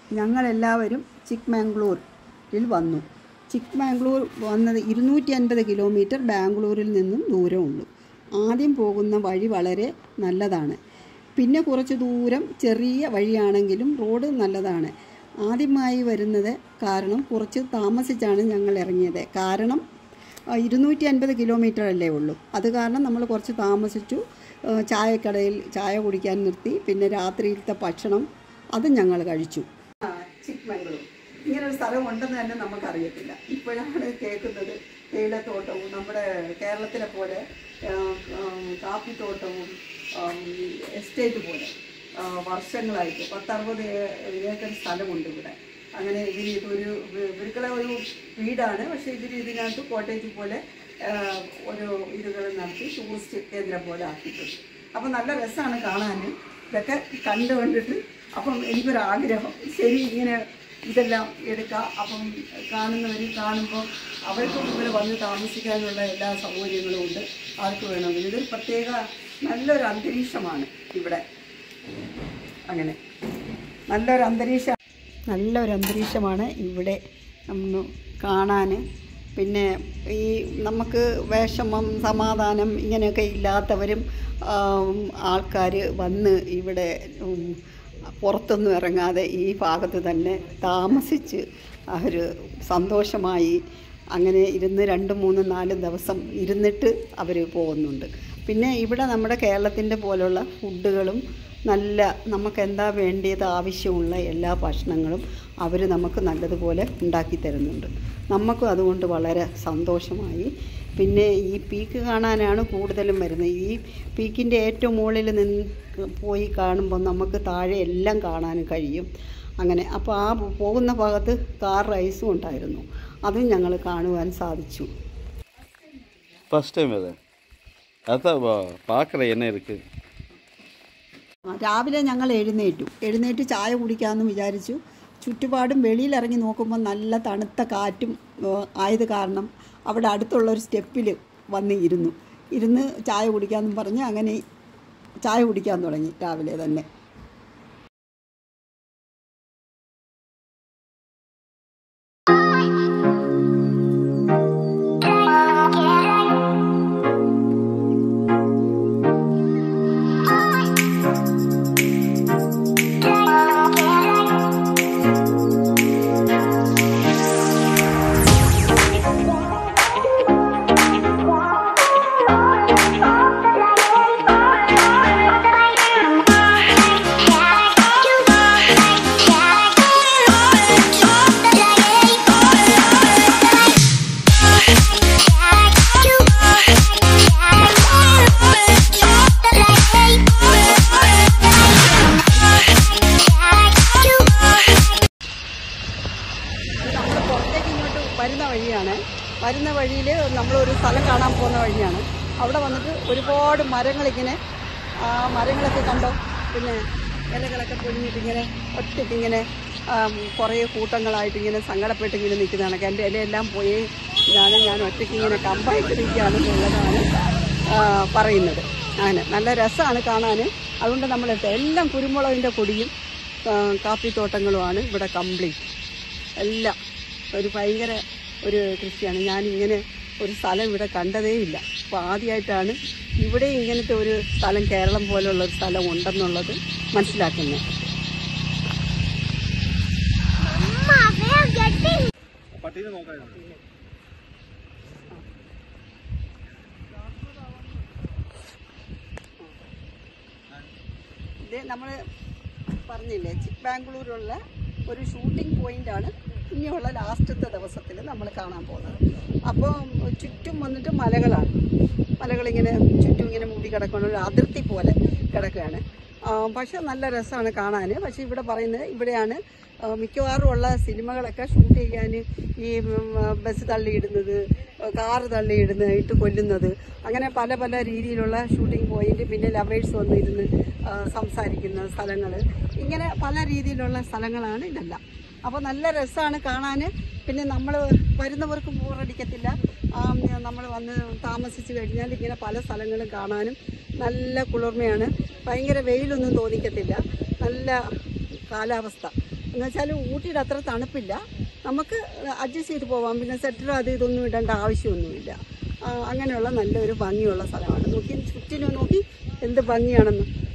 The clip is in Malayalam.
ഞങ്ങളെല്ലാവരും ചിക്ക്മാംഗ്ലൂരിൽ വന്നു ചിക്ക്മാംഗ്ലൂർ വന്നത് ഇരുന്നൂറ്റി അൻപത് കിലോമീറ്റർ ബാംഗ്ലൂരിൽ നിന്നും ദൂരമുള്ളൂ ആദ്യം പോകുന്ന വഴി വളരെ നല്ലതാണ് പിന്നെ കുറച്ച് ദൂരം ചെറിയ വഴിയാണെങ്കിലും റോഡ് നല്ലതാണ് ആദ്യമായി വരുന്നത് കാരണം കുറച്ച് താമസിച്ചാണ് ഞങ്ങൾ ഇറങ്ങിയത് കാരണം ഇരുന്നൂറ്റി അൻപത് കിലോമീറ്റർ അല്ലേ ഉള്ളൂ അത് കാരണം നമ്മൾ കുറച്ച് താമസിച്ചു ആ, ചായക്കടയിൽ ചായ കുടിക്കാൻ നിർത്തി പിന്നെ രാത്രിയിലത്തെ ഭക്ഷണം അതും ഞങ്ങൾ കഴിച്ചു ചിക്ക്മംഗ്ലൂർ ഇങ്ങനെ ഒരു സ്ഥലം ഉണ്ടെന്ന് തന്നെ നമുക്കറിയത്തില്ല ഇപ്പോഴാണ് കേൾക്കുന്നത് തേയിലത്തോട്ടവും നമ്മുടെ കേരളത്തിലെ പോലെ ആ, ആ, കാപ്പിത്തോട്ടവും ആ, എസ്റ്റേറ്റ് പോലെ ആ, വർഷങ്ങളായിട്ട് പത്തറുപത് ഏ- ഏക്കർ സ്ഥലമുണ്ട് ഇവിടെ അങ്ങനെ ഇവർ ഇതൊരു ഇവർക്കുള്ള ഒരു വീടാണ് പക്ഷേ ഇവർ ഇതിനകത്ത് കോട്ടേജ് പോലെ ആ, ഒരു ഇതുകൾ നടത്തി ടൂറിസ്റ്റ് കേന്ദ്രം പോലെ ആക്കിയിട്ടുണ്ട് അപ്പം നല്ല രസമാണ് കാണാൻ ഇതൊക്കെ കണ്ടു കണ്ടിട്ട് അപ്പം എനിക്കൊരാഗ്രഹം ശരി ഇങ്ങനെ ഇതെല്ലാം എടുക്കാം അപ്പം കാണുന്നവർ കാണുമ്പോൾ അവർക്കും ഇവിടെ വന്ന് താമസിക്കാനുള്ള എല്ലാ സൗകര്യങ്ങളും ഉണ്ട് ആർക്ക് വേണമെങ്കിലും ഇതൊരു പ്രത്യേക നല്ലൊരു അന്തരീക്ഷമാണ് ഇവിടെ അങ്ങനെ നല്ലൊരു അന്തരീക്ഷം നല്ലൊരു അന്തരീക്ഷമാണ് ഇവിടെ ഒന്ന് കാണാൻ പിന്നെ ഈ നമുക്ക് വിഷമം സമാധാനം ഇങ്ങനെയൊക്കെ ഇല്ലാത്തവരും ആൾക്കാർ വന്ന് ഇവിടെ ഉം, പുറത്തൊന്നും ഇറങ്ങാതെ ഈ ഭാഗത്ത് തന്നെ താമസിച്ച് അവർ സന്തോഷമായി അങ്ങനെ ഇരുന്ന് രണ്ട് മൂന്ന് നാല് ദിവസം ഇരുന്നിട്ട് അവർ പോകുന്നുണ്ട് പിന്നെ ഇവിടെ നമ്മുടെ കേരളത്തിൻ്റെ പോലുള്ള ഫുഡുകളും നല്ല നമുക്ക് എന്താ വേണ്ടിയത് ആവശ്യമുള്ള എല്ലാ ഭക്ഷണങ്ങളും അവർ നമുക്ക് നല്ലതുപോലെ ഉണ്ടാക്കി തരുന്നുണ്ട് നമുക്കും അതുകൊണ്ട് വളരെ സന്തോഷമായി പിന്നെ ഈ പീക്ക് കാണാനാണ് കൂടുതലും വരുന്നത് ഈ പീക്കിൻ്റെ ഏറ്റവും മുകളിൽ നിന്ന് പോയി കാണുമ്പോൾ നമുക്ക് താഴെ എല്ലാം കാണാൻ കഴിയും അങ്ങനെ അപ്പോൾ ആ പോകുന്ന ഭാഗത്ത് കാർ റൈസും ഉണ്ടായിരുന്നു അതും ഞങ്ങൾ കാണുവാൻ സാധിച്ചു ஃபஸ்ட் டைம் அது அதான் பார்க்குற என்ன இருக்குது ആ, രാവിലെ ഞങ്ങൾ എഴുന്നേറ്റു എഴുന്നേറ്റ് ചായ കുടിക്കാമെന്ന് വിചാരിച്ചു ചുറ്റുപാടും വെളിയിലിറങ്ങി നോക്കുമ്പോൾ നല്ല തണുത്ത കാറ്റും ഏ, ആയത് കാരണം അവിടെ അടുത്തുള്ള ഒരു സ്റ്റെപ്പിൽ വന്ന് ഇരുന്നു ഇരുന്ന് ചായ കുടിക്കാമെന്നും പറഞ്ഞ് അങ്ങനെ ചായ കുടിക്കാൻ തുടങ്ങി രാവിലെ തന്നെ നമ്മൾ പുറത്തേക്ക് ഇങ്ങോട്ട് വരുന്ന വഴിയാണ് വരുന്ന വഴിയിൽ നമ്മളൊരു സ്ഥലം കാണാൻ പോകുന്ന വഴിയാണ് അവിടെ വന്നിട്ട് ഒരുപാട് മരങ്ങളിങ്ങനെ ആ മരങ്ങളൊക്കെ കണ്ടോ പിന്നെ ഇലകളൊക്കെ പൊഴിഞ്ഞിട്ട് ഇങ്ങനെ ഒറ്റയ്ക്ക് ഇങ്ങനെ ആം, കുറേ കൂട്ടങ്ങളായിട്ട് ഇങ്ങനെ സങ്കടപ്പെട്ട് ഇങ്ങനെ നിൽക്കുന്നതാണ് എൻ്റെ ഇലയെല്ലാം പോയി ഇതാണ് ഞാൻ ഒറ്റയ്ക്ക് ഇങ്ങനെ കമ്പായിട്ട് നിൽക്കുകയാണെന്നുള്ളതാണ് ആ, പറയുന്നത് അങ്ങനെ നല്ല രസമാണ് കാണാൻ അതുകൊണ്ട് നമ്മളെടുത്ത് എല്ലാം കുരുമുളകിൻ്റെ കൊടിയും ആ, കാപ്പിത്തോട്ടങ്ങളുമാണ് ഇവിടെ കംപ്ലീറ്റ് എല്ലാം ഒരു ഭയങ്കര ഒരു കൃഷിയാണ് ഞാൻ ഇങ്ങനെ ഒരു സ്ഥലം ഇവിടെ കണ്ടതേയില്ല അപ്പോൾ ആദ്യമായിട്ടാണ് ഇവിടെ ഇങ്ങനത്തെ ഒരു സ്ഥലം കേരളം പോലുള്ള ഒരു സ്ഥലം ഉണ്ടെന്നുള്ളത് മനസ്സിലാക്കുന്നത് ഇത് നമ്മൾ പറഞ്ഞില്ലേ ചിക്ക് ബാംഗ്ലൂരുള്ള ഒരു ഷൂട്ടിംഗ് പോയിന്റാണ് ഇനിയുള്ള ലാസ്റ്റത്തെ ദിവസത്തിൽ നമ്മൾ കാണാൻ പോകുന്നത് അപ്പോൾ ചുറ്റും വന്നിട്ട് മലകളാണ് മലകളിങ്ങനെ ചുറ്റും ഇങ്ങനെ മൂടി കിടക്കുന്ന ഒരു അതിർത്തി പോലെ കിടക്കുകയാണ് ആ, പക്ഷെ നല്ല രസമാണ് കാണാൻ പക്ഷെ ഇവിടെ പറയുന്നത് ഇവിടെയാണ് ആ, മിക്കവാറും ഉള്ള സിനിമകളൊക്കെ ഷൂട്ട് ചെയ്യാൻ ഈ ഉം, ബസ് തള്ളിയിടുന്നത് കാറ് തള്ളിയിടുന്നത് ഇട്ട് കൊല്ലുന്നത് അങ്ങനെ പല പല രീതിയിലുള്ള ഷൂട്ടിംഗ് പോയിന്റ് പിന്നെ ലവേഴ്സ് വന്നിരുന്ന് ആ, സംസാരിക്കുന്ന സ്ഥലങ്ങൾ ഇങ്ങനെ പല രീതിയിലുള്ള സ്ഥലങ്ങളാണ് ഇതെല്ലാം അപ്പോൾ നല്ല രസമാണ് കാണാൻ പിന്നെ നമ്മൾ വരുന്നവർക്ക് ബോറടിക്കത്തില്ല നമ്മൾ വന്ന് താമസിച്ച് കഴിഞ്ഞാൽ ഇങ്ങനെ പല സ്ഥലങ്ങളും കാണാനും നല്ല കുളിർമയാണ് ഭയങ്കര വെയിലൊന്നും തോന്നിക്കത്തില്ല നല്ല കാലാവസ്ഥ എന്ന് വെച്ചാൽ ഊട്ടിയുടെ അത്ര തണുപ്പില്ല നമുക്ക് അഡ്ജസ്റ്റ് ചെയ്ത് പോവാം പിന്നെ സെറ്റർ അത് ഇതൊന്നും ഇടേണ്ട ആവശ്യമൊന്നുമില്ല ആ, അങ്ങനെയുള്ള നല്ലൊരു ഭംഗിയുള്ള സ്ഥലമാണ് നോക്കി ചുറ്റിനും നോക്കി എന്ത് ഭംഗിയാണെന്ന്